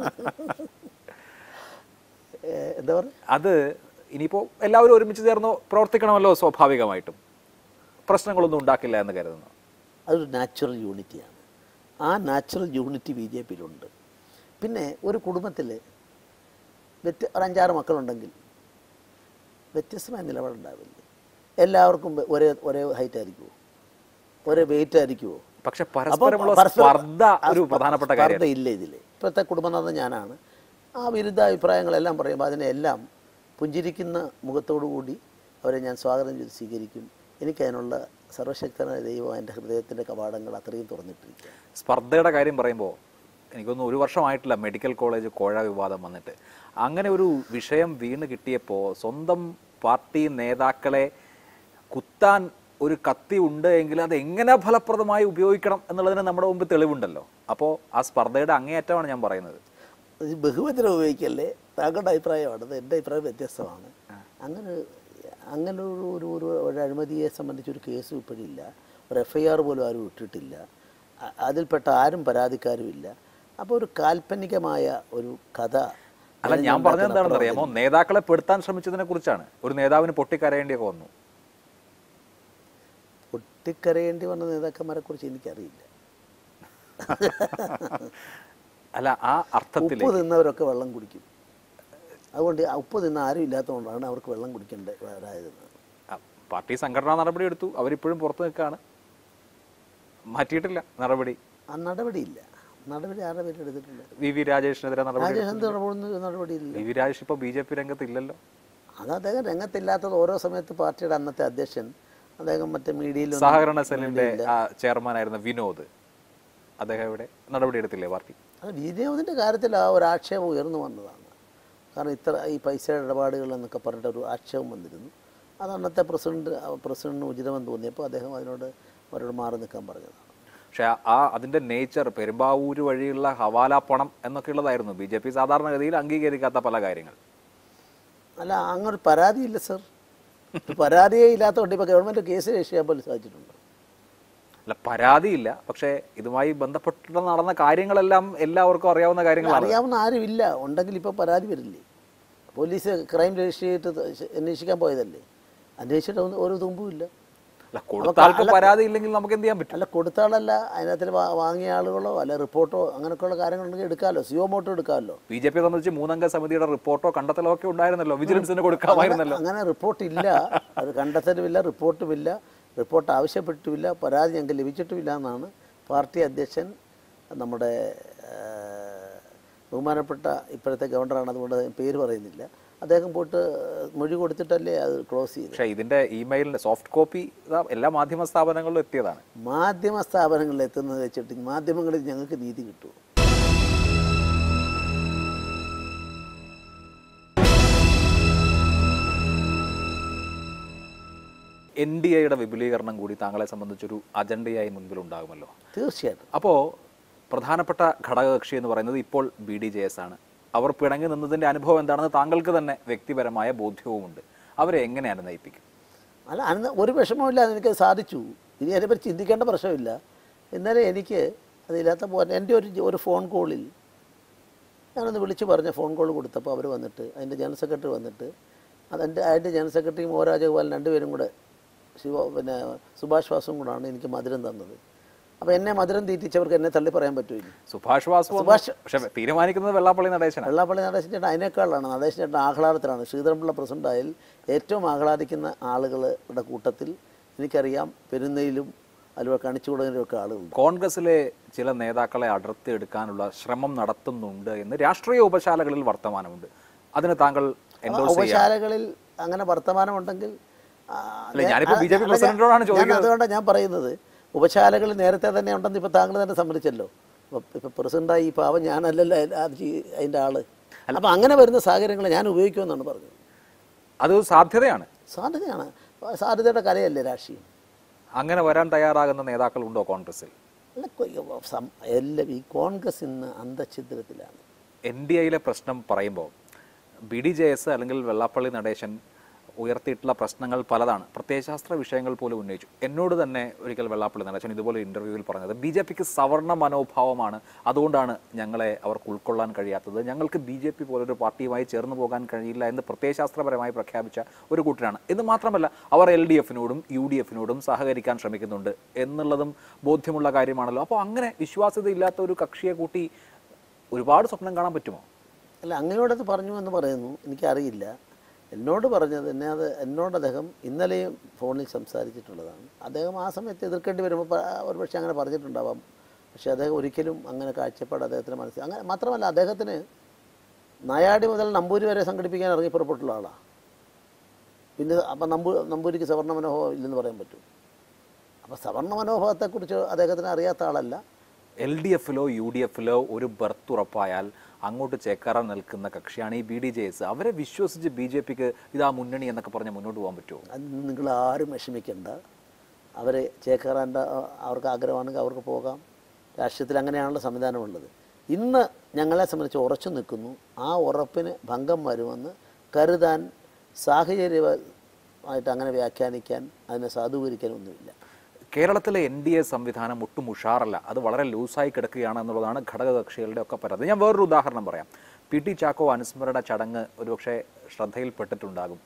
ഏ, എന്താ പറയുക അത് ഇനിയിപ്പോൾ എല്ലാവരും ഒരുമിച്ച് ചേർന്ന് പ്രവർത്തിക്കണമല്ലോ സ്വാഭാവികമായിട്ടും പ്രശ്നങ്ങളൊന്നും ഉണ്ടാക്കില്ല എന്ന് കരുതുന്നു അതൊരു നാച്ചുറൽ യൂണിറ്റിയാണ് ആ നാച്ചുറൽ യൂണിറ്റി ബി ജെ പിയിലുണ്ട് പിന്നെ ഒരു കുടുംബത്തിൽ വ്യത്യ ഒരു അഞ്ചാറ് മക്കളുണ്ടെങ്കിൽ വ്യത്യസ്തമായ നിലപാടുണ്ടാവില്ലേ എല്ലാവർക്കും ഒരേ ഒരേ ഹൈറ്റ് ആയിരിക്കുമോ ഒരേ വെയിറ്റ് ആയിരിക്കുമോ പക്ഷെ അപ്പോൾ പരസ്പരമുള്ള പരസ്പരം- സ്പർദ്ധ ഒരു ആ പ്രധാനപ്പെട്ട സ്പർദ്ധ കാര്യം ഇല്ല ഇതിൽ ഇപ്പോഴത്തെ കുടുംബനാഥൻ ഞാനാണ് ആ വിരുദ്ധ അഭിപ്രായങ്ങളെല്ലാം പറയുമ്പോൾ അതിനെല്ലാം പുഞ്ചിരിക്കുന്ന മുഖത്തോടു കൂടി അവരെ ഞാൻ സ്വാഗതം ചെയ്ത് സ്വീകരിക്കും എനിക്കതിനുള്ള സർവശക്തനായ ദൈവം എൻ്റെ ഹൃദയത്തിൻ്റെ കവാടങ്ങൾ അത്രയും തുറന്നിട്ടിരിക്കുക സ്പർദ്ധയുടെ കാര്യം പറയുമ്പോൾ എനിക്കൊന്നും ഒരു വർഷമായിട്ടില്ല മെഡിക്കൽ കോളേജ് കോഴ വിവാദം വന്നിട്ട് അങ്ങനെ ഒരു വിഷയം വീണ് കിട്ടിയപ്പോൾ സ്വന്തം പാർട്ടി നേതാക്കളെ കുത്താൻ ഒരു കത്തി ഉണ്ട് എങ്കിൽ അത് എങ്ങനെ ഫലപ്രദമായി ഉപയോഗിക്കണം എന്നുള്ളതിന് നമ്മുടെ മുമ്പ് തെളിവുണ്ടല്ലോ അപ്പോൾ ആ സ്പർദ്ധയുടെ അങ്ങേയറ്റമാണ് ഞാൻ പറയുന്നത് ഇത് ബഹുവചനം ഉപയോഗിക്കല്ലേ താങ്കളുടെ അഭിപ്രായമാണ് അത് എൻ്റെ അഭിപ്രായം വ്യത്യസ്തമാണ് അങ്ങനെ അങ്ങനെ ഒരു ഒരു ഒരു ഒരു അഴിമതിയെ സംബന്ധിച്ചൊരു കേസ് ഇപ്പോഴില്ല ഒരു എഫ് ഐ ആർ പോലും ആരും ഇട്ടിട്ടില്ല അ- അതിൽപ്പെട്ട ആരും പരാതിക്കാരുമില്ല അപ്പോൾ ഒരു കാൽപ്പനികമായ ഒരു കഥ അല്ല ഞാൻ പറഞ്ഞത് എന്താണെന്ന് അറിയാമോ നേതാക്കളെ പെടുത്താൻ ശ്രമിച്ചതിനെ കുറിച്ചാണ് ഒരു നേതാവിന് പൊട്ടിക്കരയേണ്ടിയൊക്കെ വന്നു പൊട്ടിക്കരയേണ്ടി വന്ന നേതാക്കന്മാരെ കുറിച്ച് എനിക്കറിയില്ല അല്ല ആ അർത്ഥത്തിൽ ഉപ്പ് തിന്നവരൊക്കെ വെള്ളം കുടിക്കും അതുകൊണ്ട് ആ ഉപ്പ് തിന്ന ആരും ഇല്ലാത്തതുകൊണ്ടാണ് അവർക്ക് വെള്ളം കുടിക്കേണ്ടതായത് ആ, പാർട്ടി സംഘടനാ നടപടി എടുത്തു അവരിപ്പോഴും പുറത്തു നിൽക്കുകയാണ് മാറ്റിയിട്ടില്ല നടപടി ആ നടപടിയില്ല നടപടി ആരുടെ പേരിൽ എടുത്തിട്ടില്ല വി വി രാജേഷിനെതിരെ നടപടി രാജേഷ് എന്ത് നടപടി നടപടിയില്ല വി വി രാജേഷ് ഇപ്പോൾ ബി ജെ പി രംഗത്ത് ഇല്ലല്ലോ അത് അദ്ദേഹം രംഗത്തില്ലാത്തത് ഓരോ സമയത്ത് പാർട്ടിയുടെ അന്നത്തെ അധ്യക്ഷൻ അദ്ദേഹം മറ്റേ മീഡിയയിൽ സഹകരണ സെല്ലിന്റെ ആ, ചെയർമാനായിരുന്ന വിനോദ് അദ്ദേഹം ഇവിടെ നടപടിയെടുത്തില്ലേ പാർട്ടി അത് വിനോദിൻ്റെ കാര്യത്തിൽ ആ ഒരു ആക്ഷേപം ഉയർന്നു വന്നതാണ് കാരണം ഇത്ര ഈ പൈസയുടെ ഇടപാടുകൾ എന്നൊക്കെ പറഞ്ഞിട്ട് ഒരു ആക്ഷേപം വന്നിരുന്നു അത് അന്നത്തെ പ്രസിഡന്റ് പ്രസിഡന്റിന് ഉചിതമെന്ന് തോന്നിയപ്പോൾ അദ്ദേഹം അതിനോട് അവരോട് മാറി നിൽക്കാൻ പറഞ്ഞതാണ് പക്ഷെ ആ അതിന്റെ നേച്ചർ പെരുമ്പാവൂര് വഴിയുള്ള ഹവാല പണം എന്നൊക്കെ ഉള്ളതായിരുന്നു ബി ജെ പി സാധാരണഗതിയിൽ അംഗീകരിക്കാത്ത പല കാര്യങ്ങൾ അല്ല അങ്ങനെ പരാതിയില്ല സർ ഒരു പരാതിയേ ഇല്ലാത്തതുകൊണ്ട് ഇപ്പോൾ ഗവൺമെൻറ് കേസ് രജിസ്റ്റർ ചെയ്യാൻ പോലും സാധിച്ചിട്ടുണ്ട് അല്ല പരാതിയില്ല പക്ഷേ ഇതുമായി ബന്ധപ്പെട്ട് നടന്ന കാര്യങ്ങളെല്ലാം എല്ലാവർക്കും അറിയാവുന്ന കാര്യങ്ങളാണ് അറിയാവുന്ന ആരുമില്ല ഉണ്ടെങ്കിൽ ഇപ്പോൾ പരാതി വരില്ലേ പോലീസ് ക്രൈം രജിസ്റ്റർ ചെയ്തിട്ട് അന്വേഷിക്കാൻ പോയതല്ലേ അന്വേഷിച്ചിട്ട് ഒന്നും ഒരു തുമ്പും ഇല്ല അല്ല കൊടുത്ത ആൾക്ക് പരാതി ഇല്ലെങ്കിൽ നമുക്ക് എന്ത് ചെയ്യാൻ പറ്റും അല്ല കൊടുത്ത ആളല്ല അതിനകത്തിൽ വാ- വാങ്ങിയ ആളുകളോ അല്ല റിപ്പോർട്ടോ അങ്ങനെയൊക്കെയുള്ള കാര്യങ്ങളുണ്ടെങ്കിൽ എടുക്കാമല്ലോ സിഒ മോട്ടോ എടുക്കാമല്ലോ ബി ജെ പി സംബന്ധിച്ച് മൂന്നംഗ സമിതിയുടെ റിപ്പോർട്ടോ കണ്ടെത്തലോ ഒക്കെ ഉണ്ടായിരുന്നല്ലോ വിജിലൻസിന് കൊടുക്കാമായിരുന്നല്ലോ അങ്ങനെ റിപ്പോർട്ടില്ല അത് കണ്ടെത്തലുമില്ല റിപ്പോർട്ടുമില്ല റിപ്പോർട്ട് ആവശ്യപ്പെട്ടുമില്ല പരാതി ഞങ്ങൾക്ക് ലഭിച്ചിട്ടുമില്ല എന്നാണ് പാർട്ടി അധ്യക്ഷൻ നമ്മുടെ ആ, ബഹുമാനപ്പെട്ട ഇപ്പോഴത്തെ ഗവർണറാണ് അതുകൊണ്ട് പേര് പറയുന്നില്ല അദ്ദേഹം പോയിട്ട് മൊഴി കൊടുത്തിട്ടല്ലേ അത് ക്ലോസ് ചെയ്തത് പക്ഷേ ഇതിന്റെ ഇമെയിലിന്റെ സോഫ്റ്റ് കോപ്പി എല്ലാ മാധ്യമ സ്ഥാപനങ്ങളിലും എത്തിയതാണ് മാധ്യമ സ്ഥാപനങ്ങളിൽ എത്തുന്നത് വെച്ചിട്ട് മാധ്യമങ്ങളിൽ ഞങ്ങൾക്ക് നീതി കിട്ടുമോ എൻ ഡി എയുടെ വിപുലീകരണം കൂടി താങ്കളെ സംബന്ധിച്ചൊരു അജണ്ടയായി മുൻപിലുണ്ടാകുമല്ലോ തീർച്ചയായിട്ടും അപ്പോൾ പ്രധാനപ്പെട്ട ഘടകകക്ഷി എന്ന് പറയുന്നത് ഇപ്പോൾ ബി ഡി ജെ എസ് ആണ് അവർ പിണങ്ങി നിന്നതിന്റെ അനുഭവം എന്താണെന്ന് താങ്കൾക്ക് തന്നെ വ്യക്തിപരമായ ബോധ്യവുമുണ്ട് അവരെ എങ്ങനെയാണ് നയിപ്പിക്കും അല്ല അന്ന് ഒരു വിഷമമില്ലാതെ എനിക്ക് സാധിച്ചു ഇനി അതിനെപ്പറ്റി ചിന്തിക്കേണ്ട പ്രശ്നമില്ല എന്നാലും എനിക്ക് അതില്ലാത്ത പോലെ എൻ്റെ ഒരു ഒരു ഫോൺ കോളിൽ ഞാനൊന്ന് വിളിച്ച് പറഞ്ഞ ഫോൺ കോൾ കൊടുത്തപ്പോൾ അവർ വന്നിട്ട് അതിൻ്റെ ജനറൽ സെക്രട്ടറി വന്നിട്ട് അതെൻ്റെ അതിൻ്റെ ജനറൽ സെക്രട്ടറിയും ഒ രാജഗോപാലൻ രണ്ടുപേരും കൂടെ ശിവ പിന്നെ സുഭാഷ് വാസും കൂടാണ് എനിക്ക് മധുരം തന്നത് അപ്പോൾ എന്നെ മധുരം തീറ്റിച്ചവർക്ക് എന്നെ തള്ളി പറയാൻ പറ്റുമില്ല സുഭാഷ് വാസു വന്നു. സുഭാഷ്- പക്ഷെ തീരുമാനിക്കുന്നത് വെള്ളാപ്പള്ളി നടേശനാണ് വെള്ളാപ്പള്ളി നടേശൻ ചേട്ടൻ അതിനേക്കാളാണ് നടേശൻ ചേട്ടൻ ആഹ്ലാദത്തിലാണ് ശ്രീധരൻപിള്ള പ്രസിഡൻ്റായാൽ ഏറ്റവും ആഹ്ലാദിക്കുന്ന ആളുകളുടെ കൂട്ടത്തിൽ എനിക്കറിയാം പെരുന്നയിലും അതുപോലെ കണിച്ചുകൂടലിലും ഒക്കെ ആളുകളുണ്ട് കോൺഗ്രസിലെ ചില നേതാക്കളെ അടർത്തിയെടുക്കാനുള്ള ശ്രമം നടത്തുന്നുണ്ട് എന്ന് രാഷ്ട്രീയ ഉപശാലകളിൽ വർത്തമാനമുണ്ട് അതിന് താങ്കൾ എൻഡോസ് ചെയ്യാം ഉപശാലകളിൽ അങ്ങനെ വർത്തമാനമുണ്ടെങ്കിൽ ആ, അല്ല, ഞാൻ- ഞാനിപ്പോ ബി ജെ പി അല്ല, പ്രസിഡന്റിനോടാണ് ഞാൻ- ചോദിക്കുന്നത്. ഞാൻ അതുകൊണ്ടാണ് ഞാൻ പറയുന്നത് ഉപശാലകളിൽ നേരത്തെ തന്നെ ഉണ്ടെന്ന് ഇപ്പോൾ താങ്കൾ തന്നെ സമ്മതിച്ചല്ലോ ഇപ്പോൾ ഇപ്പോൾ പ്രസിഡൻ്റായി ഈ പാവം ഞാനല്ലല്ലോ അതിന്റെ- അത് ചെയ്- അതിൻ്റെ ആള് അപ്പോൾ അങ്ങനെ വരുന്ന സാഹചര്യങ്ങൾ ഞാൻ ഉപയോഗിക്കുമെന്നാണ് പറഞ്ഞത് അത് സാധ്യതയാണ് സാധ്യതയാണ് സാധ്യതയുടെ കലയല്ലേ രാഷ്ട്രീയം അങ്ങനെ വരാൻ തയ്യാറാകുന്ന നേതാക്കളുണ്ടോ കോൺഗ്രസിൽ അല്ല കൊ- സം- എല്ലാം ഈ കോൺഗ്രസ് ഇന്ന് അന്തഛിദ്രത്തിലാണ് എൻ ഡി എയിലെ പ്രശ്നം പറയുമ്പോൾ ബി ഡി ജെ എസ് അല്ലെങ്കിൽ വെള്ളാപ്പള്ളി നടേശൻ ഉയർത്തിയിട്ടുള്ള പ്രശ്നങ്ങൾ പലതാണ് പ്രത്യയശാസ്ത്ര വിഷയങ്ങൾ പോലും ഉന്നയിച്ചു എന്നോട് തന്നെ ഒരിക്കൽ വെള്ളാപ്പള്ളി നടേശൻ ഇതുപോലെ ഇന്റർവ്യൂവിൽ പറഞ്ഞത് ബി ജെ പിക്ക് സവർണ മനോഭാവമാണ് അതുകൊണ്ടാണ് ഞങ്ങളെ അവർക്ക് ഉൾക്കൊള്ളാൻ കഴിയാത്തത് ഞങ്ങൾക്ക് ബി ജെ പി പോലൊരു പാർട്ടിയുമായി ചേർന്ന് പോകാൻ കഴിയില്ല എന്ന് പ്രത്യയശാസ്ത്രപരമായി പ്രഖ്യാപിച്ച ഒരു കൂട്ടരാണ് എന്ന് മാത്രമല്ല അവർ എൽ ഡി എഫിനോടും യു ഡി എഫിനോടും സഹകരിക്കാൻ ശ്രമിക്കുന്നുണ്ട് എന്നുള്ളതും ബോധ്യമുള്ള കാര്യമാണല്ലോ അപ്പോൾ അങ്ങനെ വിശ്വാസ്യതയില്ലാത്ത ഒരു കക്ഷിയെ കൂട്ടി ഒരുപാട് സ്വപ്നം കാണാൻ പറ്റുമോ അല്ല അങ്ങയോടത് പറഞ്ഞു എന്ന് പറയുന്നു എനിക്കറിയില്ല എന്നോട് പറഞ്ഞത് എന്നെ അത് എന്നോട് അദ്ദേഹം ഇന്നലെയും ഫോണിൽ സംസാരിച്ചിട്ടുള്ളതാണ് അദ്ദേഹം ആ സമയത്ത് എതിർക്കേണ്ടി വരുമ്പോൾ പ- ഒരുപക്ഷെ അങ്ങനെ പറഞ്ഞിട്ടുണ്ടാവാം പക്ഷേ അദ്ദേഹം ഒരിക്കലും അങ്ങനെ കാഴ്ചപ്പാട് അദ്ദേഹത്തിന് മനസ്സിൽ അങ്ങനെ മാത്രമല്ല അദ്ദേഹത്തിന് നായാടി മുതൽ നമ്പൂരി വരെ സംഘടിപ്പിക്കാൻ ഇറങ്ങി പുറപ്പെട്ടുള്ള ആളാണ് പിന്നെ അപ്പം നമ്പൂ നമ്പൂരിക്ക് സവർണ്ണ മനോഭാവം ഇല്ലെന്ന് പറയാൻ പറ്റും അപ്പോൾ സവർണ്ണ മനോഭാവത്തെക്കുറിച്ച് അദ്ദേഹത്തിന് അറിയാത്ത ആളല്ല എൽ ഡി എഫിലോ യു ഡി എഫിലോ ഒരു ബർത്ത് ഉറപ്പായാൽ അങ്ങോട്ട് ചേക്കാറാൻ നിൽക്കുന്ന കക്ഷിയാണ് ഈ ബി ഡി ജെ എസ് അവരെ വിശ്വസിച്ച് ബി ജെ പിക്ക് ഇതാ മുന്നണി എന്നൊക്കെ പറഞ്ഞ് മുന്നോട്ട് പോകാൻ പറ്റുമോ അത് നിങ്ങൾ ആരും വിഷമിക്കണ്ട അവരെ ചേക്കേറാൻ്റെ അവർക്ക് ആഗ്രഹമാണെങ്കിൽ അവർക്ക് പോകാം രാഷ്ട്രീയത്തിൽ അങ്ങനെയാണല്ലോ സംവിധാനമുള്ളത് ഇന്ന് ഞങ്ങളെ സംബന്ധിച്ച് ഉറച്ചു നിൽക്കുന്നു ആ ഉറപ്പിന് ഭംഗം വരുമെന്ന് കരുതാൻ സാഹചര്യമായിട്ട് അങ്ങനെ വ്യാഖ്യാനിക്കാൻ അതിനെ സാധൂകരിക്കാനൊന്നുമില്ല കേരളത്തിലെ എൻ ഡി എ സംവിധാനം ഒട്ടും ഉഷാറല്ല അത് വളരെ ലൂസായി കിടക്കുകയാണ് എന്നുള്ളതാണ് ഘടകകക്ഷികളുടെ ഒക്കെ പരാതി ഞാൻ വേറൊരു ഉദാഹരണം പറയാം പി ടി ചാക്കോ അനുസ്മരണ ചടങ്ങ് ഒരുപക്ഷെ ശ്രദ്ധയിൽപ്പെട്ടിട്ടുണ്ടാകും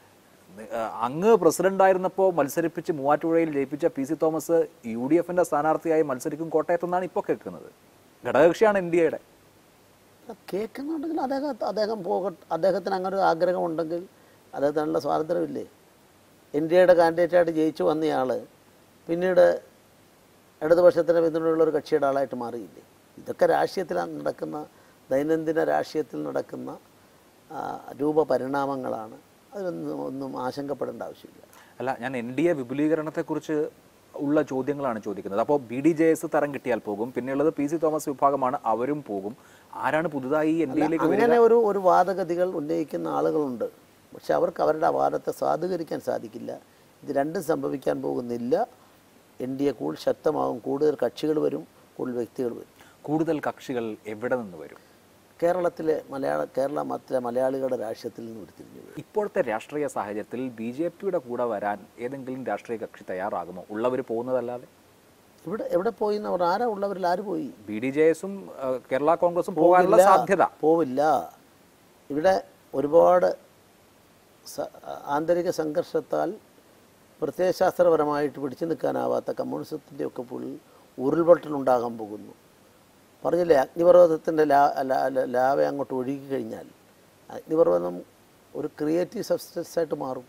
ഏഹ് അങ്ങ് പ്രസിഡന്റായിരുന്നപ്പോൾ മത്സരിപ്പിച്ച് മൂവാറ്റുപുഴയിൽ ജയിപ്പിച്ച P C Thomas U D എഫിന്റെ സ്ഥാനാർത്ഥിയായി മത്സരിക്കും കോട്ടയത്തെന്നാണ് ഇപ്പോൾ കേൾക്കുന്നത് ഘടകകക്ഷിയാണ് എൻ ഡി എയുടെ കേൾക്കുന്നുണ്ടെങ്കിൽ അദ്ദേഹം അദ്ദേഹം പോകട്ടെ അദ്ദേഹത്തിന് അങ്ങനെ ഒരു ആഗ്രഹമുണ്ടെങ്കിൽ അദ്ദേഹത്തിനുള്ള സ്വാതന്ത്ര്യമില്ലേ ഇന്ത്യയുടെ കാൻഡിഡേറ്റായിട്ട് ജയിച്ചു വന്നയാൾ പിന്നീട് ഇടതുപക്ഷത്തിന് പിന്തുണയുള്ള ഒരു കക്ഷിയുടെ ആളായിട്ട് മാറിയില്ലേ ഇതൊക്കെ രാഷ്ട്രീയത്തിൽ നടക്കുന്ന ദൈനംദിന രാഷ്ട്രീയത്തിൽ നടക്കുന്ന ആ, രൂപപരിണാമങ്ങളാണ് അതിലൊന്നും ഒന്നും ആശങ്കപ്പെടേണ്ട ആവശ്യമില്ല അല്ല ഞാൻ എൻ ഡി എ വിപുലീകരണത്തെക്കുറിച്ച് ഉള്ള ചോദ്യങ്ങളാണ് ചോദിക്കുന്നത് അപ്പോൾ ബി ഡി ജെ എസ് തരം കിട്ടിയാൽ പോകും പിന്നെയുള്ളത് പി സി തോമസ് വിഭാഗമാണ് അവരും പോകും ആരാണ് പുതുതായി എൻ ഡി എയിലേക്ക് അങ്ങനെ ഒരു ഒരു വാദഗതികൾ ഉന്നയിക്കുന്ന ആളുകളുണ്ട് പക്ഷെ അവർക്ക് അവരുടെ ആ വാദത്തെ സാധൂകരിക്കാൻ സാധിക്കില്ല ഇത് രണ്ടും സംഭവിക്കാൻ പോകുന്നില്ല എൻ ഡി എ കൂടുതൽ ശക്തമാകും കൂടുതൽ കക്ഷികൾ വരും കൂടുതൽ വ്യക്തികൾ വരും കൂടുതൽ കക്ഷികൾ എവിടെ നിന്ന് വരും കേരളത്തിലെ മലയാള കേരള മത്തിലെ മലയാളികളുടെ രാഷ്ട്രീയത്തിൽ നിന്ന് ഉരുത്തിരിഞ്ഞു വരും ഇപ്പോഴത്തെ രാഷ്ട്രീയ സാഹചര്യത്തിൽ ബി ജെ പിയുടെ കൂടെ വരാൻ ഏതെങ്കിലും രാഷ്ട്രീയ കക്ഷി തയ്യാറാകുമോ ഉള്ളവർ പോകുന്നതല്ലാതെ ഇവിടെ എവിടെ പോയി എന്ന് പറഞ്ഞാൽ ആരാ ഉള്ളവരിൽ ആര് പോയി ബി ഡി ജെ എസും കേരള കോൺഗ്രസും പോകാനുള്ള പോവില്ല, സാധ്യത പോവില്ല ഇവിടെ ഒരുപാട് സ- ആന്തരിക സംഘർഷത്താൽ പ്രത്യയശാസ്ത്രപരമായിട്ട് പിടിച്ചു നിൽക്കാനാവാത്ത കമ്മ്യൂണിസത്തിൻ്റെ ഒക്കെ പുള്ളിൽ ഉരുൾപൊട്ടലുണ്ടാകാൻ പോകുന്നു പറഞ്ഞില്ലേ അഗ്നിപർവ്വതത്തിൻ്റെ ലാ ലാ- ലാ- ലാവ അങ്ങോട്ട് ഒഴുകി കഴിഞ്ഞാൽ അഗ്നിപർവ്വതം ഒരു ക്രിയേറ്റീവ് സബ്സ്റ്റൻസ് ആയിട്ട് മാറും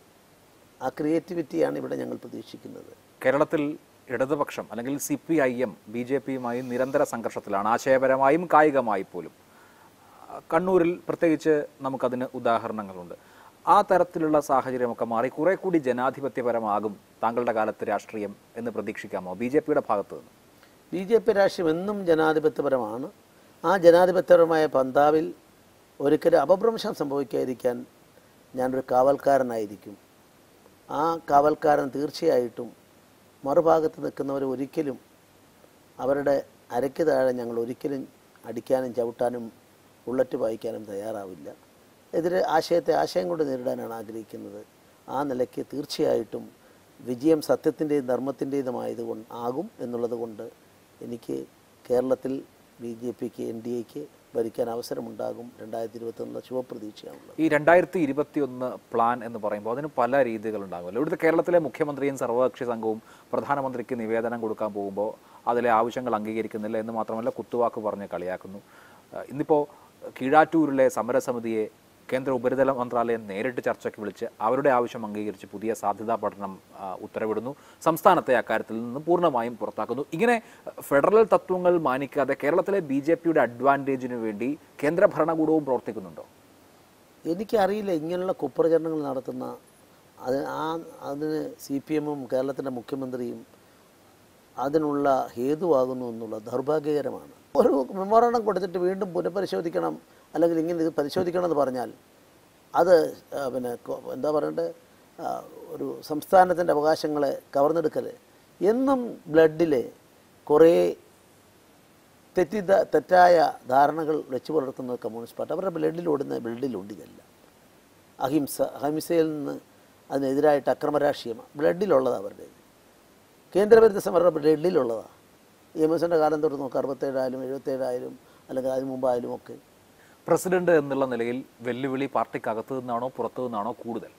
ആ ക്രിയേറ്റിവിറ്റിയാണ് ഇവിടെ ഞങ്ങൾ പ്രതീക്ഷിക്കുന്നത് കേരളത്തിൽ ഇടതുപക്ഷം അല്ലെങ്കിൽ C P I M B J പിയുമായി നിരന്തര സംഘർഷത്തിലാണ് ആശയപരമായും കായികമായി പോലും ആ, കണ്ണൂരിൽ പ്രത്യേകിച്ച് നമുക്കതിന് ഉദാഹരണങ്ങളുണ്ട് ആ തരത്തിലുള്ള സാഹചര്യമൊക്കെ മാറി കുറെ കൂടി ജനാധിപത്യപരമാകും താങ്കളുടെ കാലത്ത് രാഷ്ട്രീയം എന്ന് പ്രതീക്ഷിക്കാമോ ബി ജെ പിയുടെ ഭാഗത്ത് നിന്ന് ബി ജെ പി രാഷ്ട്രീയം എന്നും ജനാധിപത്യപരമാണ് ആ ജനാധിപത്യപരമായ പന്താവിൽ ഒരിക്കലും അപഭ്രംശം സംഭവിക്കാതിരിക്കാൻ ഞാനൊരു കാവൽക്കാരനായിരിക്കും ആ കാവൽക്കാരൻ തീർച്ചയായിട്ടും മറുഭാഗത്ത് നിൽക്കുന്നവർ ഒരിക്കലും അവരുടെ അരയ്ക്ക് താഴെ ഞങ്ങൾ ഒരിക്കലും അടിക്കാനും ചവിട്ടാനും ബുള്ളറ്റ് വായിക്കാനും തയ്യാറാവില്ല എതിരെ ആശയത്തെ ആശയം കൊണ്ട് നേരിടാനാണ് ആഗ്രഹിക്കുന്നത് ആ നിലയ്ക്ക് തീർച്ചയായിട്ടും വിജയം സത്യത്തിൻ്റെയും ധർമ്മത്തിൻ്റെതുമായത് കൊണ്ട് ആകും എന്നുള്ളത് കൊണ്ട് എനിക്ക് കേരളത്തിൽ ബി ജെ പിക്ക് എൻ ഡി എക്ക് ഭരിക്കാൻ അവസരമുണ്ടാകും രണ്ടായിരത്തി ഇരുപത്തൊന്നിലെ ശുഭപ്രതീക്ഷയാണുള്ളത് ഈ രണ്ടായിരത്തി ഇരുപത്തി ഒന്ന് പ്ലാൻ എന്ന് പറയുമ്പോൾ അതിന് പല രീതികളുണ്ടാകുമല്ലോ ഇവിടുത്തെ കേരളത്തിലെ മുഖ്യമന്ത്രിയും സർവകക്ഷി സംഘവും പ്രധാനമന്ത്രിക്ക് നിവേദനം കൊടുക്കാൻ പോകുമ്പോൾ അതിലെ ആവശ്യങ്ങൾ അംഗീകരിക്കുന്നില്ല എന്ന് മാത്രമല്ല കുത്തുവാക്ക് പറഞ്ഞ് കളിയാക്കുന്നു ആ, ഇന്നിപ്പോൾ കീഴാറ്റൂരിലെ സമരസമിതിയെ കേന്ദ്ര ഉപരിതല മന്ത്രാലയം നേരിട്ട് ചർച്ചയ്ക്ക് വിളിച്ച് അവരുടെ ആവശ്യം അംഗീകരിച്ച് പുതിയ സാധ്യതാ പഠനം ആ, ഉത്തരവിടുന്നു സംസ്ഥാനത്തെ അക്കാര്യത്തിൽ നിന്ന് പൂർണ്ണമായും പുറത്താക്കുന്നു ഇങ്ങനെ ഫെഡറൽ തത്വങ്ങൾ മാനിക്കാതെ കേരളത്തിലെ ബി ജെ പിയുടെ അഡ്വാൻറ്റേജിന് വേണ്ടി കേന്ദ്ര ഭരണകൂടവും പ്രവർത്തിക്കുന്നുണ്ടോ എനിക്കറിയില്ല ഇങ്ങനെയുള്ള കുപ്രചരണങ്ങൾ നടത്തുന്ന അത് ആ അതിന് സി പി എമ്മും കേരളത്തിൻ്റെ മുഖ്യമന്ത്രിയും അതിനുള്ള ഹേതുവാകുന്നു എന്നുള്ള ദൗർഭാഗ്യകരമാണ് ഒരു മെമ്മോറാണ്ടം കൊടുത്തിട്ട് വീണ്ടും പുനഃപരിശോധിക്കണം അല്ലെങ്കിൽ ഇങ്ങനെ ഇത് പരിശോധിക്കണം എന്ന് പറഞ്ഞാൽ അത് ആ, പിന്നെ കൊ- എന്താ പറയണ്ടേ ആ, ഒരു സംസ്ഥാനത്തിൻ്റെ അവകാശങ്ങളെ കവർന്നെടുക്കൽ എന്നും ബ്ലഡിലെ കുറേ തെറ്റിദ്ധ തെറ്റായ ധാരണകൾ വെച്ച് പുലർത്തുന്നത് കമ്മ്യൂണിസ്റ്റ് പാർട്ടി അവരുടെ ബ്ലഡിൽ ഓടുന്ന ബ്ലഡിലുണ്ട് ഇതല്ല അഹിംസ അഹിംസയിൽ നിന്ന് അതിനെതിരായിട്ട് അക്രമരാഷ്ട്രീയമാണ് ബ്ലഡിലുള്ളതാണ് അവരുടെ കേന്ദ്രവിരുദ്ധ സമരം ബ്ലഡിലുള്ളതാണ് ഇ എം എസിൻ്റെ കാലം തൊട്ട് നോക്കുക അറുപത്തേഴായാലും എഴുപത്തേഴായാലും അല്ലെങ്കിൽ അതിന് മുമ്പായാലും ഒക്കെ പ്രസിഡന്റ് എന്നുള്ള നിലയിൽ വെല്ലുവിളി പാർട്ടിക്കകത്തു നിന്നാണോ പുറത്തു നിന്നാണോ കൂടുതൽ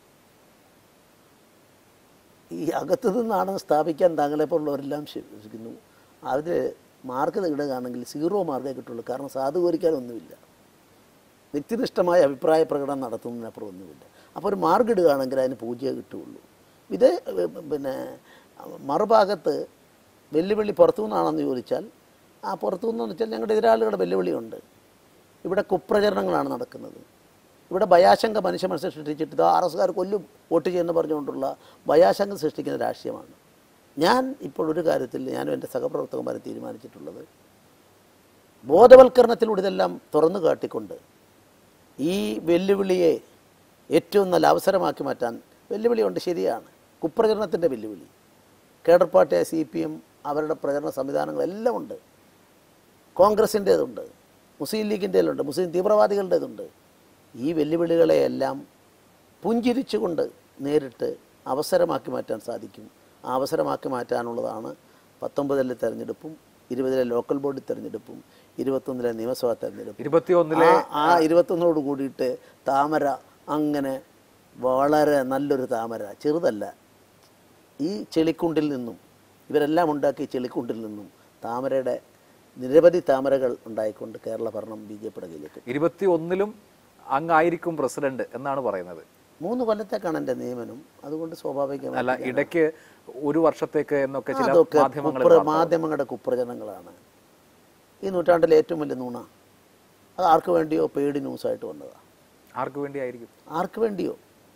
ഈ അകത്തു നിന്നാണ് സ്ഥാപിക്കാൻ താങ്കളെപ്പോലുള്ളവരെല്ലാം ശ്രമിക്കുന്നു അതിൽ മാർക്ക് ഇടുകയാണെങ്കിൽ സീറോ മാർക്കേ കിട്ടുള്ളൂ കാരണം സാധൂകരിക്കാനൊന്നുമില്ല വ്യക്തിനിഷ്ഠമായ അഭിപ്രായ പ്രകടനം നടത്തുന്നതിനപ്പുറം ഒന്നുമില്ല അപ്പോൾ ഒരു മാർക്ക് ഇടുകയാണെങ്കിൽ അതിന് പൂജ്യമേ കിട്ടുകയുള്ളൂ ഇത് ഏ, പിന്നെ മറുഭാഗത്ത് വെല്ലുവിളി പുറത്തു നിന്നാണെന്ന് ചോദിച്ചാൽ ആ പുറത്തു നിന്നെന്ന് വെച്ചാൽ ഞങ്ങളുടെ എതിരാളികളുടെ വെല്ലുവിളിയുണ്ട് ഇവിടെ കുപ്രചരണങ്ങളാണ് നടക്കുന്നത് ഇവിടെ ഭയാശങ്ക മനുഷ്യ മനസ്സിൽ സൃഷ്ടിച്ചിട്ട് ഇത് ആർ എസ്കാർ കൊല്ലും വോട്ട് ചെയ്യുമെന്ന് പറഞ്ഞുകൊണ്ടുള്ള ഭയാശങ്ക സൃഷ്ടിക്കുന്ന രാഷ്ട്രീയമാണ് ഞാൻ ഇപ്പോൾ ഒരു കാര്യത്തിൽ ഞാനും എൻ്റെ സഹപ്രവർത്തകന്മാരെ തീരുമാനിച്ചിട്ടുള്ളത് ബോധവൽക്കരണത്തിലൂടെ ഇതെല്ലാം തുറന്നു കാട്ടിക്കൊണ്ട് ഈ വെല്ലുവിളിയെ ഏറ്റവും നല്ല അവസരമാക്കി മാറ്റാൻ വെല്ലുവിളിയുണ്ട് ശരിയാണ് കുപ്രചരണത്തിൻ്റെ വെല്ലുവിളി കേഡർ പാർട്ടിയായ സി പി എം അവരുടെ പ്രചരണ സംവിധാനങ്ങളെല്ലാം ഉണ്ട് കോൺഗ്രസിൻ്റേതുണ്ട് മുസ്ലിം ലീഗിൻ്റേതുണ്ട് മുസ്ലിം തീവ്രവാദികളുടേതുണ്ട് ഈ വെല്ലുവിളികളെയെല്ലാം പുഞ്ചിരിച്ചുകൊണ്ട് നേരിട്ട് അവസരമാക്കി മാറ്റാൻ സാധിക്കും ആ അവസരമാക്കി മാറ്റാനുള്ളതാണ് പത്തൊമ്പതിലെ തെരഞ്ഞെടുപ്പും ഇരുപതിലെ ലോക്കൽ ബോഡി തെരഞ്ഞെടുപ്പും ഇരുപത്തൊന്നിലെ നിയമസഭാ തെരഞ്ഞെടുപ്പും ഇരുപത്തിയൊന്നിലെ ആ- ആ ഇരുപത്തൊന്നോട് കൂടിയിട്ട് താമര അങ്ങനെ വളരെ നല്ലൊരു താമര ചെറുതല്ല ഈ ചെളിക്കുണ്ടിൽ നിന്നും ഇവരെല്ലാം ഉണ്ടാക്കിയ ചെളിക്കുണ്ടിൽ നിന്നും താമരയുടെ നിരവധി താമരകൾ ഉണ്ടായിക്കൊണ്ട് കേരള ഭരണം ബി ജെ പിയുടെ കയ്യിലേക്ക് ഇരുപത്തി ഒന്നിലും അങ്ങായിരിക്കും പ്രസിഡന്റ് എന്നാണ് പറയുന്നത് മൂന്ന് കൊല്ലത്തേക്കാണ് എൻ്റെ നിയമനം അതുകൊണ്ട് സ്വാഭാവികമായി അല്ല ഇടയ്ക്ക് ഒരു വർഷത്തേക്ക് എന്നൊക്കെ ചില അതൊക്കെ മാധ്യമങ്ങളിൽ കുപ്ര- വാർത്ത മാധ്യമങ്ങളുടെ കുപ്രചരണങ്ങളാണ് ഈ നൂറ്റാണ്ടിലെ ഏറ്റവും വലിയ നുണ അത് ആർക്ക് വേണ്ടിയോ പെയ്ഡ് ന്യൂസായിട്ട് വന്നതാണ് ആർക്ക് വേണ്ടിയായിരിക്കും ആർക്ക് വേണ്ടിയോ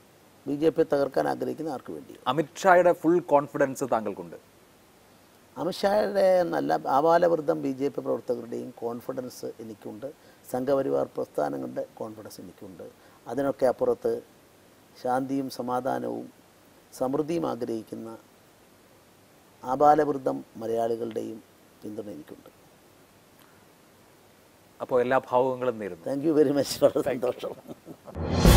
ബി ജെ പി തകർക്കാൻ ആഗ്രഹിക്കുന്ന ആർക്ക് വേണ്ടിയോ അമിത്ഷായുടെ ഫുൾ കോൺഫിഡൻസ് താങ്കൾക്കുണ്ട് അമിത്ഷായുടെ നല്ല ആപാലവൃദ്ധം ബി ജെ പി പ്രവർത്തകരുടെയും കോൺഫിഡൻസ് എനിക്കുണ്ട് സംഘപരിവാർ പ്രസ്ഥാനങ്ങളുടെ കോൺഫിഡൻസ് എനിക്കുണ്ട് അതിനൊക്കെ അപ്പുറത്ത് ശാന്തിയും സമാധാനവും സമൃദ്ധിയും ആഗ്രഹിക്കുന്ന ആപാലവൃദ്ധം മലയാളികളുടെയും പിന്തുണ എനിക്കുണ്ട് അപ്പോൾ എല്ലാ ഭാവുകങ്ങളും നേരുന്നു താങ്ക് യു വെരി മച്ച് വളരെ സന്തോഷം